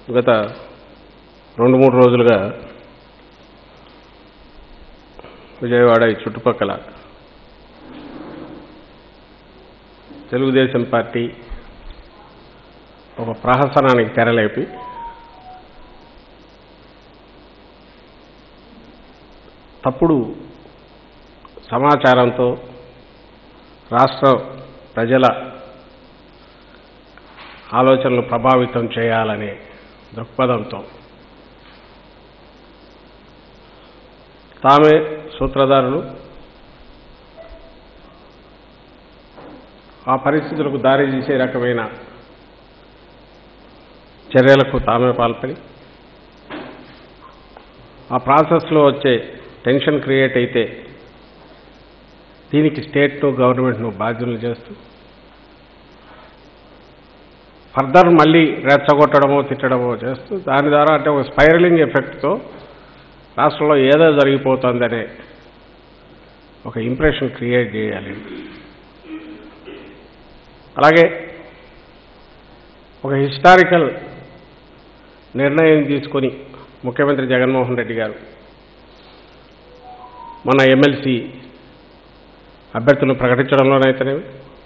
గత రెండు మూడు రోజులుగా విజయవాడ ఈ చుట్టుపక్కల తెలుగుదేశం పార్టీ ఒక ప్రహసనానికి తెరలేపి తప్పుడు సమాచారంతో రాష్ట్ర ప్రజల ఆలోచనలు ప్రభావితం చేయాలనే దృక్పథంతో తామే సూత్రధారులు ఆ పరిస్థితులకు దారి తీసే రకమైన చర్యలకు తామే పాల్పడి ఆ ప్రాసెస్లో వచ్చే టెన్షన్ క్రియేట్ అయితే దీనికి స్టేట్ను గవర్నమెంట్ను బాధ్యులు చేస్తూ ఫర్దర్ మళ్ళీ రెచ్చగొట్టడమో తిట్టడమో చేస్తూ దాని ద్వారా అంటే ఒక స్పైరలింగ్ ఎఫెక్ట్తో రాష్ట్రంలో ఏదో జరిగిపోతుందనే ఒక ఇంప్రెషన్ క్రియేట్ చేయాలి అలాగే ఒక హిస్టారికల్ నిర్ణయం తీసుకొని ముఖ్యమంత్రి జగన్మోహన్ రెడ్డి గారు మన ఎమ్మెల్సీ అభ్యర్థులను ప్రకటించడంలోనైతేనేమి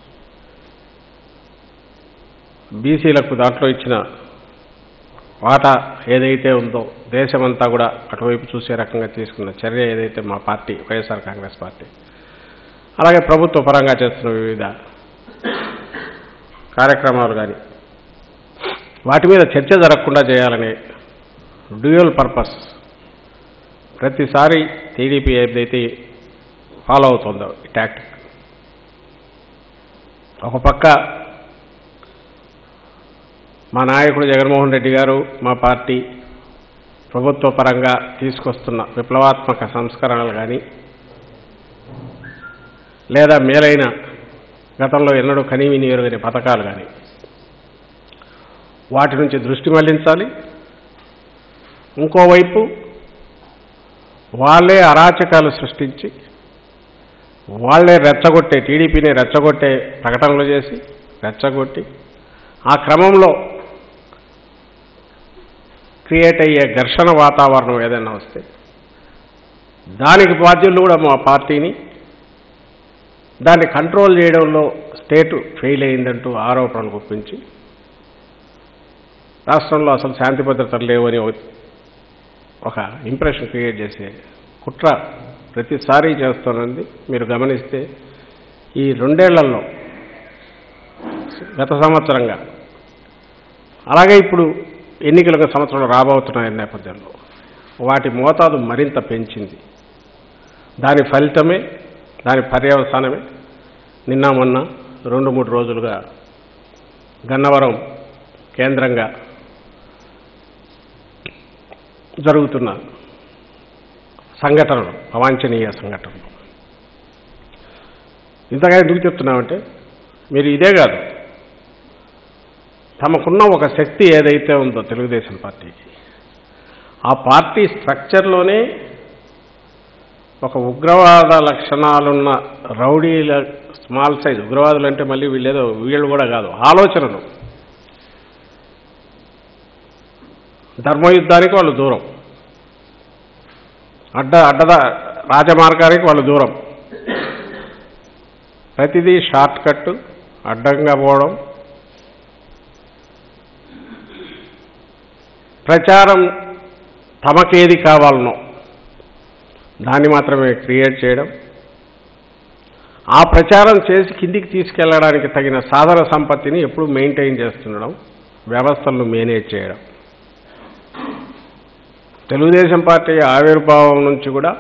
బీసీలకు దాంట్లో ఇచ్చిన వాటా ఏదైతే ఉందో దేశమంతా కూడా అటువైపు చూసే రకంగా తీసుకున్న చర్య ఏదైతే మా పార్టీ వైఎస్ఆర్ కాంగ్రెస్ పార్టీ అలాగే ప్రభుత్వ పరంగా చేస్తున్న వివిధ కార్యక్రమాలు కానీ వాటి మీద చర్చ జరగకుండా చేయాలనే డ్యూయల్ పర్పస్ ప్రతిసారి టీడీపీ ఏదైతే ఫాలో అవుతుందో ఈ టాక్టిక్ ఒక పక్క మా నాయకుడు జగన్మోహన్ రెడ్డి గారు మా పార్టీ ప్రభుత్వ పరంగా తీసుకొస్తున్న విప్లవాత్మక సంస్కరణలు కానీ లేదా మేలైన గతంలో ఎన్నడూ కనీవిని ఎరుగని పథకాలు కానీ వాటి నుంచి దృష్టి మళ్లించాలి ఇంకోవైపు వాళ్ళే అరాచకాలు సృష్టించి వాళ్ళే రెచ్చగొట్టే టీడీపీని రెచ్చగొట్టే ప్రకటనలు చేసి రెచ్చగొట్టి ఆ క్రమంలో క్రియేట్ అయ్యే ఘర్షణ వాతావరణం ఏదైనా వస్తే దానికి బాధ్యులు కూడా మా పార్టీని దాన్ని కంట్రోల్ చేయడంలో స్టేటు ఫెయిల్ అయిందంటూ ఆరోపణలు గుప్పించి రాష్ట్రంలో అసలు శాంతి భద్రతలు లేవని ఒక ఇంప్రెషన్ క్రియేట్ చేసే కుట్ర ప్రతిసారి చేస్తున్నది మీరు గమనిస్తే ఈ రెండేళ్లలో గత సంవత్సరంగా అలాగే ఇప్పుడు ఎన్నికలకు సంవత్సరంలో రాబోతున్న నేపథ్యంలో వాటి మోతాదు మరింత పెంచింది దాని ఫలితమే దాని పర్యవసానమే నిన్న మొన్న రెండు మూడు రోజులుగా గన్నవరం కేంద్రంగా జరుగుతున్న సంఘటనలు అవాంఛనీయ సంఘటనలు ఇంతగా ఎందుకు చెప్తున్నామంటే మీరు ఇదే కాదు తమకున్న ఒక శక్తి ఏదైతే ఉందో తెలుగుదేశం పార్టీకి ఆ పార్టీ స్ట్రక్చర్లోనే ఒక ఉగ్రవాద లక్షణాలున్న రౌడీల స్మాల్ సైజ్ ఉగ్రవాదులు అంటే మళ్ళీ వీళ్ళేదో వీళ్ళు కూడా కాదు ఆలోచనలు ధర్మయుద్ధానికి వాళ్ళు దూరం అడ్డ అడ్డద రాజమార్గానికి వాళ్ళు దూరం ప్రతిదీ షార్ట్ కట్ అడ్డంగా పోవడం ప్రచారం తమకేది కావాలనో దాన్ని మాత్రమే క్రియేట్ చేయడం ఆ ప్రచారం చేసి కిందికి తీసుకెళ్ళడానికి తగిన సాధన సంపత్తిని ఎప్పుడు మెయింటైన్ చేస్తుండడం వ్యవస్థలను మేనేజ్ చేయడం తెలుగుదేశం పార్టీ ఆవిర్భావం నుంచి కూడా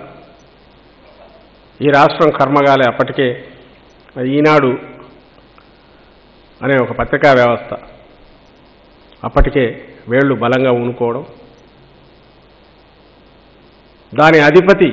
ఈ రాష్ట్రం కర్మగాలి అప్పటికే ఈనాడు అనే ఒక పత్రికా వ్యవస్థ అప్పటికే వేళ్ళు బలంగా ఊనుకోవడం దాని అధిపతి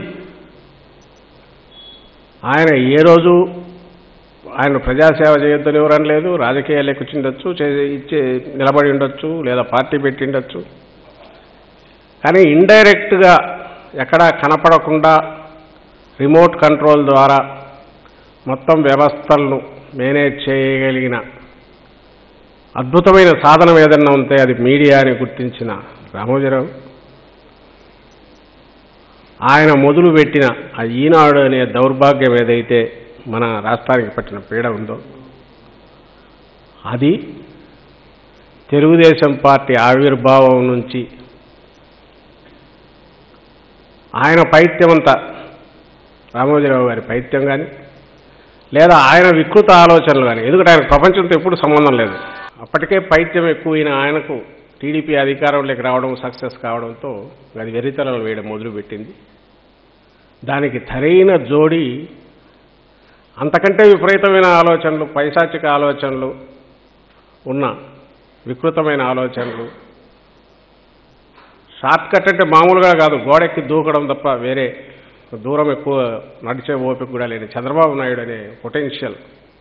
ఆయన ఏ రోజు ఆయన ప్రజాసేవ చేయొద్దని ఎవరని లేదు రాజకీయాలు కూర్చుండొచ్చు ఇచ్చే నిలబడి ఉండొచ్చు లేదా పార్టీ పెట్టిండొచ్చు కానీ ఇండైరెక్ట్గా ఎక్కడా కనపడకుండా రిమోట్ కంట్రోల్ ద్వారా మొత్తం వ్యవస్థలను మేనేజ్ చేయగలిగిన అద్భుతమైన సాధనం ఏదన్నా ఉంటే అది మీడియా అని గుర్తించిన రామోజీరావు ఆయన మొదలుపెట్టిన ఆ ఈనాడు అనే దౌర్భాగ్యం ఏదైతే మన రాష్ట్రానికి పట్టిన పీడ ఉందో అది తెలుగుదేశం పార్టీ ఆవిర్భావం నుంచి ఆయన పైత్యమంతా రామోజీరావు గారి పైత్యం కానీ లేదా ఆయన వికృత ఆలోచనలు కానీ ఎందుకంటే ఆయన ప్రపంచంతో ఎప్పుడు సంబంధం లేదు అప్పటికే పైత్యం ఎక్కువైన ఆయనకు టీడీపీ అధికారంలోకి రావడం సక్సెస్ కావడంతో అది వెర్రితలలు వేయడం మొదలుపెట్టింది దానికి సరైన జోడి అంతకంటే విపరీతమైన ఆలోచనలు పైశాచిక ఆలోచనలు ఉన్న వికృతమైన ఆలోచనలు షార్ట్ కట్ అంటే మామూలుగా కాదు గోడెక్కి దూకడం తప్ప వేరే దూరం ఎక్కువ నడిచే ఓపిక కూడా లేని చంద్రబాబు నాయుడు అనే పొటెన్షియల్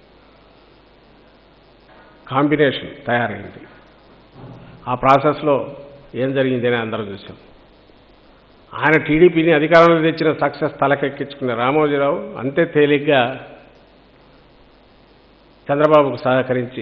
కాంబినేషన్ తయారైంది ఆ ప్రాసెస్లో ఏం జరిగింది అని అందరం చూసాం ఆయన టీడీపీని అధికారంలో తెచ్చిన సక్సెస్ తలకెక్కించుకున్న రామోజీరావు అంతే తేలిగ్గా చంద్రబాబుకు సహకరించి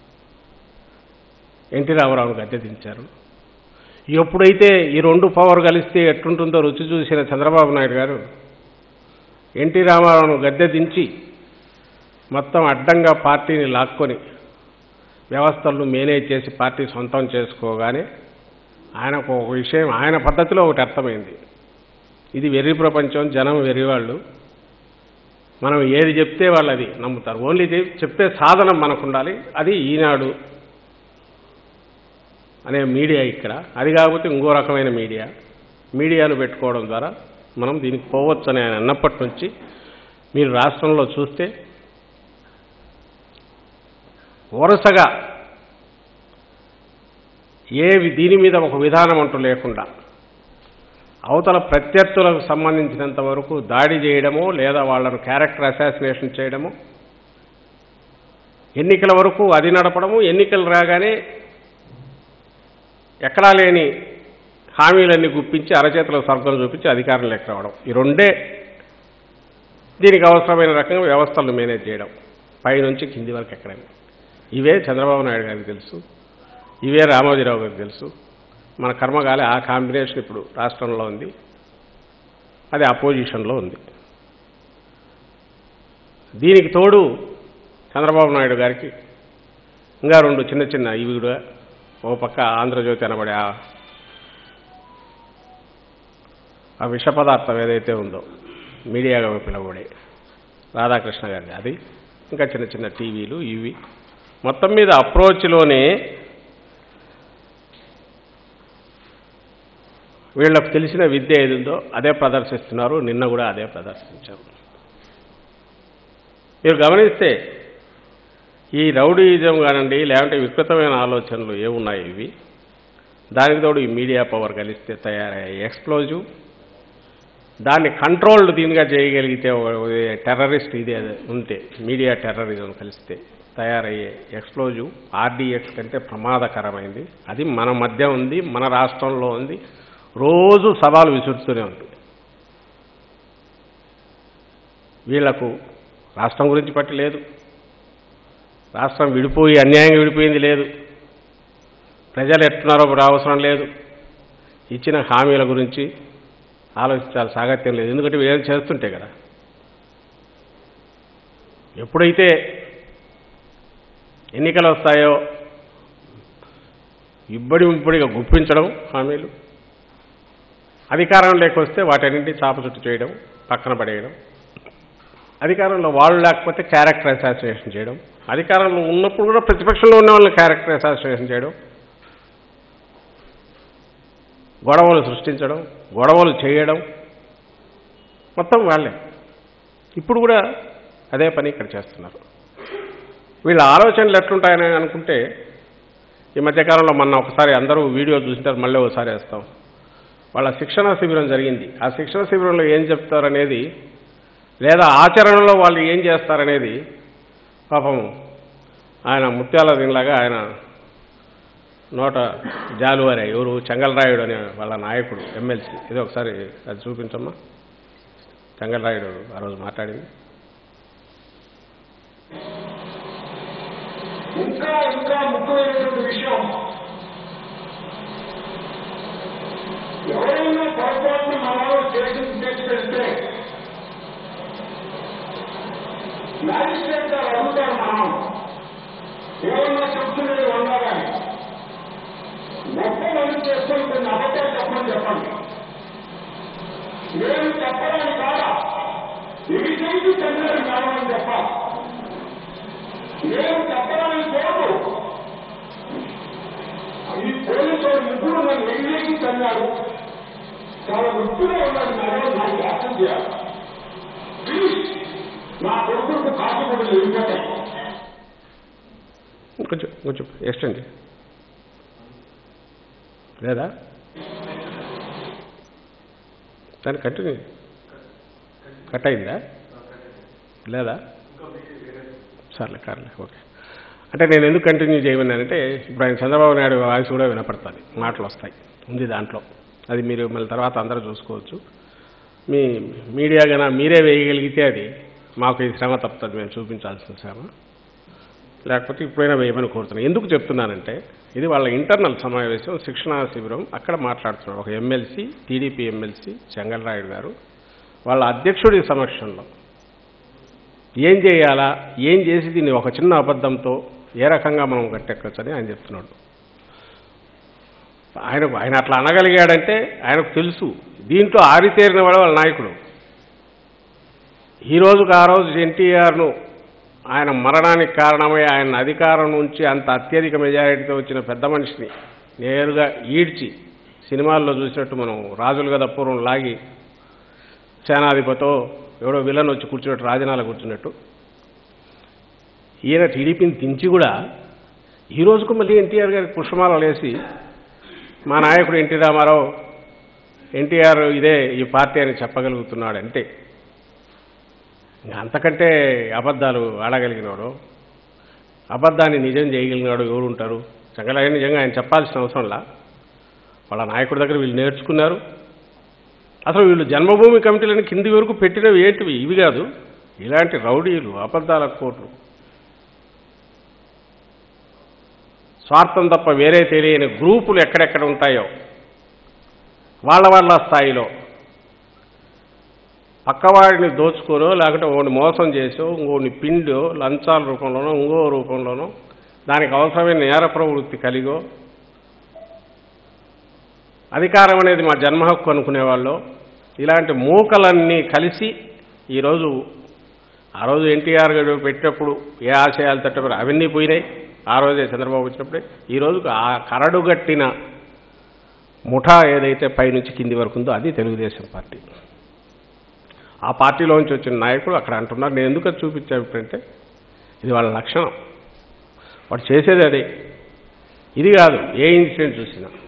ఎన్టీ రామారావును గద్దె దించారు ఎప్పుడైతే ఈ రెండు పవర్ కలిస్తే ఎట్లుంటుందో రుచి చూసిన చంద్రబాబు నాయుడు గారు ఎన్టీ రామారావును గద్దె దించి మొత్తం అడ్డంగా పార్టీని లాక్కొని వ్యవస్థలను మేనేజ్ చేసి పార్టీ సొంతం చేసుకోగానే ఆయనకు ఒక విషయం ఆయన పద్ధతిలో ఒకటి అర్థమైంది ఇది వెర్రి ప్రపంచం జనం వెర్రివాళ్ళు మనం ఏది చెప్తే వాళ్ళు అది నమ్ముతారు ఓన్లీ చెప్- చెప్పే సాధనం మనకు ఉండాలి అది ఈనాడు అనే మీడియా ఇక్కడ అది కాకపోతే ఇంకో రకమైన మీడియా మీడియాను పెట్టుకోవడం ద్వారా మనం దీనికి పోవచ్చు అని ఆయన అన్నప్పటి నుంచి మీరు రాష్ట్రంలో చూస్తే వరుసగా ఏ వి- దీని మీద ఒక విధానం అంటూ లేకుండా అవతల ప్రత్యర్థులకు సంబంధించినంత వరకు దాడి చేయడము లేదా వాళ్ళను క్యారెక్టర్ అసాసినేషన్ చేయడము ఎన్నికల వరకు అది నడపడము ఎన్నికలు రాగానే ఎక్కడా లేని హామీలన్నీ గుప్పించి అరచేతిలో స్వర్గం చూపించి అధికారం లెక్క రావడం ఈ రెండే దీనికి అవసరమైన రకంగా వ్యవస్థలను మేనేజ్ చేయడం పైనుంచి కింది వరకు ఎక్కడైనా ఇవే చంద్రబాబు నాయుడు గారికి తెలుసు ఇవే రామోజీరావు గారికి తెలుసు మన కర్మగాలి ఆ కాంబినేషన్ ఇప్పుడు రాష్ట్రంలో ఉంది అది అపోజిషన్లో ఉంది దీనికి తోడు చంద్రబాబు నాయుడు గారికి ఇంకా రెండు చిన్న చిన్న ఇవి కూడా ఓ పక్క ఆంధ్రజ్యోతి అనబడే ఆ ఆ విష పదార్థం ఏదైతే ఉందో మీడియాగా పిలవబడే రాధాకృష్ణ గారిది అది ఇంకా చిన్న చిన్న టీవీలు ఇవి మొత్తం మీద అప్రోచ్లోనే వీళ్ళకు తెలిసిన విద్య ఏది ఉందో అదే ప్రదర్శిస్తున్నారు నిన్న కూడా అదే ప్రదర్శించారు మీరు గమనిస్తే ఈ రౌడీయిజం కానండి లేదంటే వికృతమైన ఆలోచనలు ఏమున్నాయి ఇవి దానికి తోడు ఈ మీడియా పవర్ కలిస్తే తయారయ్యే ఎక్స్ప్లోజివ్ దాన్ని కంట్రోల్డ్ దీనిగా చేయగలిగితే టెర్రరిస్ట్ ఇది ఉంటే మీడియా టెర్రరిజం కలిస్తే తయారయ్యే ఎక్స్ప్లోజివ్ ఆర్డీఎక్స్ కంటే ప్రమాదకరమైంది అది మన మధ్య ఉంది మన రాష్ట్రంలో ఉంది రోజు సవాలు విసురుతూనే ఉంది వీళ్లకు రాష్ట్రం గురించి పట్టి లేదు రాష్ట్రం విడిపోయి అన్యాయంగా విడిపోయింది లేదు ప్రజలు ఎట్టున్నారో ఇప్పుడు అవసరం లేదు ఇచ్చిన హామీల గురించి ఆలోచించాలి సాగత్యం లేదు ఎందుకంటే వీళ్ళు చేస్తుంటే కదా ఎప్పుడైతే ఎన్నికలు వస్తాయో ఇబ్బడి ఇబ్బడిగా గుప్పించడం హామీలు అధికారం లేకొస్తే వాటన్నింటినీ చాప చుట్టు చేయడం పక్కన పడేయడం అధికారంలో వాళ్ళు లేకపోతే క్యారెక్టర్ అసాసినేషన్ చేయడం అధికారంలో ఉన్నప్పుడు కూడా ప్రతిపక్షంలో ఉన్న వాళ్ళని క్యారెక్టర్ అసాసినేషన్ చేయడం గొడవలు సృష్టించడం గొడవలు చేయడం మొత్తం వాళ్ళే ఇప్పుడు కూడా అదే పని ఇక్కడ చేస్తున్నారు వీళ్ళ ఆలోచనలు ఎట్లుంటాయని అనుకుంటే ఈ మధ్యకాలంలో మొన్న ఒకసారి అందరూ వీడియో చూసింటారు మళ్ళీ ఒకసారి వేస్తాం వాళ్ళ శిక్షణ శిబిరం జరిగింది ఆ శిక్షణ శిబిరంలో ఏం చెప్తారనేది లేదా ఆచరణలో వాళ్ళు ఏం చేస్తారనేది పాపం ఆయన ముత్యాల దీనిలాగా ఆయన నోట జాలువారే ఎవరు చెంగల్రాయుడు అనే వాళ్ళ నాయకుడు ఎమ్మెల్సీ ఇది ఒకసారి అది చూపించమ్మా చెంగల్రాయుడు ఆ రోజు మాట్లాడింది ఇంకా ఇంకా ముఖ్యమైనటువంటి విషయం ఎవరైనా పొరపాటున మనలో స్టేషన్ తీసుకెళ్తే మ్యాజిస్ట్రేట్ గారు అడుగుతారు మనం ఏమన్నా చెప్తున్నది ఉండాలని మొత్తం మంది చేసుకొని కొన్ని అబద్ధాలు చెప్పమని చెప్పండి నేను చెప్పడానికి కాదా ఇవి చేసి చెందారు కావాలని చెప్పాలి నేను చెప్పడానికి పోదు ఈ పోలీసు ముగ్గురు నన్ను వెయ్యేకి తన్నారు చాలా వృత్తిలో ఉన్నది మేడం నాకు వ్యాసం చేయాలి ప్లీజ్ నా కొడుకు కాకపోతే వెళ్ళిపోతాయి కొంచెం కొంచెం ఎక్స్టెండ్ లేదా దాన్ని కంటిన్యూ కట్ అయిందా లేదా సర్లే కార్లే ఓకే అంటే నేను ఎందుకు కంటిన్యూ చేయమన్నానంటే ఇప్పుడు ఆయన చంద్రబాబు నాయుడు వాయిస్ కూడా వినపడుతుంది మాటలు వస్తాయి ఉంది దాంట్లో అది మీరు మళ్ళీ తర్వాత అందరూ చూసుకోవచ్చు మీ మీడియా గన మీరే వేయగలిగితే అది మాకు ఈ శ్రమ తప్పుతుంది మేము చూపించాల్సిన శ్రమ లేకపోతే ఇప్పుడైనా వేయమని కోరుతున్నాను ఎందుకు చెప్తున్నానంటే ఇది వాళ్ళ ఇంటర్నల్ సమావేశం శిక్షణా శిబిరం అక్కడ మాట్లాడుతున్నారు ఒక ఎమ్మెల్సీ టీడీపీ ఎమ్మెల్సీ చెంగల్రాయుడు గారు వాళ్ళ అధ్యక్షుడి సమక్షంలో ఏం చేయాలా ఏం చేసి దీన్ని ఒక చిన్న అబద్ధంతో ఏ రకంగా మనం గట్టెక్కచ్చని ఆయన చెప్తున్నాడు ఆయనకు ఆయన అట్లా అనగలిగాడంటే ఆయనకు తెలుసు దీంట్లో ఆరితేరిన వాడు వాళ్ళ నాయకుడు ఈ రోజుకు ఆ రోజు ఎన్టీఆర్ను ఆయన మరణానికి కారణమై ఆయన అధికారం నుంచి అంత అత్యధిక మెజారిటీతో వచ్చిన పెద్ద మనిషిని నేరుగా ఈడ్చి సినిమాల్లో చూసినట్టు మనం రాజులు కదా పూర్వం లాగి సేనాధిపతో ఎవడో విలన్ వచ్చి కూర్చున్నట్టు రాజనాల కూర్చున్నట్టు ఈయన టీడీపీని దించి కూడా ఈ రోజుకు మళ్ళీ ఎన్టీఆర్ గారికి పుష్పమాలలు వేసి మా నాయకుడు ఎన్టీ రామారావు ఎన్టీఆర్ ఇదే ఈ పార్టీ అని చెప్పగలుగుతున్నాడు అంటే ఇంకా అంతకంటే అబద్ధాలు ఆడగలిగినాడు అబద్ధాన్ని నిజం చేయగలిగినాడు ఎవరు ఉంటారు చంగలయ్య నిజంగా ఆయన చెప్పాల్సిన అవసరంలా వాళ్ళ నాయకుడి దగ్గర వీళ్ళు నేర్చుకున్నారు అసలు వీళ్ళు జన్మభూమి కమిటీలను కింది వరకు పెట్టినవి ఏంటివి ఇవి కాదు ఇలాంటి రౌడీలు అబద్ధాల కోట్లు స్వార్థం తప్ప వేరే తెలియని గ్రూపులు ఎక్కడెక్కడ ఉంటాయో వాళ్ళ వాళ్ళ స్థాయిలో పక్కవాడిని దోచుకోనో లేకపోతే ఒకటి మోసం చేసో ఇంకోని పిండో లంచాల రూపంలోనో ఇంకో రూపంలోనో దానికి అవసరమైన నేర ప్రవృత్తి కలిగో అధికారం అనేది మా జన్మ హక్కు అనుకునేవాళ్ళు ఇలాంటి మూకలన్నీ కలిసి ఈరోజు ఆ రోజు ఎన్టీఆర్ గారు పెట్టినప్పుడు ఏ ఆశయాలు తట్టబడి అవన్నీ పోయినాయి ఆ రోజే చంద్రబాబు వచ్చినప్పుడే ఈ రోజుకు ఆ కరడుగట్టిన ముఠా ఏదైతే పైనుంచి కింది వరకు ఉందో అది తెలుగుదేశం పార్టీ ఆ పార్టీలోంచి వచ్చిన నాయకుడు అక్కడ అంటున్నారు నేను ఎందుకు అది చూపించానంటే ఇది వాళ్ళ లక్షణం వాడు చేసేది అదే ఇది కాదు ఏ ఇన్సిడెంట్ చూసినా